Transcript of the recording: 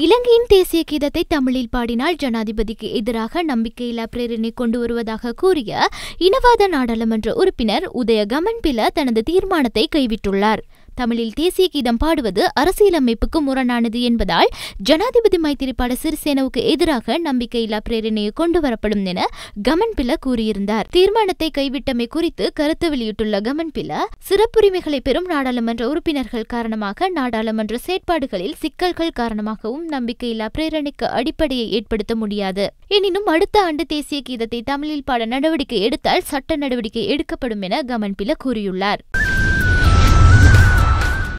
இலங்கையின் தேசிய கீதத்தை தமிழில் பாடினால் ஜனாதிபதிக்கு எதிராக நம்பிக்கையில்லா பிரேரணை கொண்டு வருவதாக கூறிய இனவாத நாடாளுமன்ற உறுப்பினர் உதய கமன்பில தனது தீர்மானத்தை கைவிட்டுள்ளார் தமிழில் தேசிய கீதம் பாடுவது அரசியலமைப்புக்கு முரணானது என்பதால் ஜனாதிபதி மைத்திரிபால சிறிசேனவுக்கு எதிராக நம்பிக்கையில்லா பிரேரணையை கொண்டு வரப்படும் என கமன்பில கூறியிருந்தார் தீர்மானத்தை கைவிட்டமை குறித்து கருத்து வெளியிட்டுள்ள கமன்பில சிறப்புரிமைகளை பெறும் நாடாளுமன்ற உறுப்பினர்கள் காரணமாக நாடாளுமன்ற செயற்பாடுகளில் சிக்கல்கள் காரணமாகவும் நம்பிக்கையில்லா பிரேரணைக்கு அடிப்படையை ஏற்படுத்த முடியாது எனினும் அடுத்த ஆண்டு தேசிய கீதத்தை தமிழில் பாட நடவடிக்கை எடுத்தால் சட்ட நடவடிக்கை எடுக்கப்படும் என கமன்பில கூறியுள்ளார்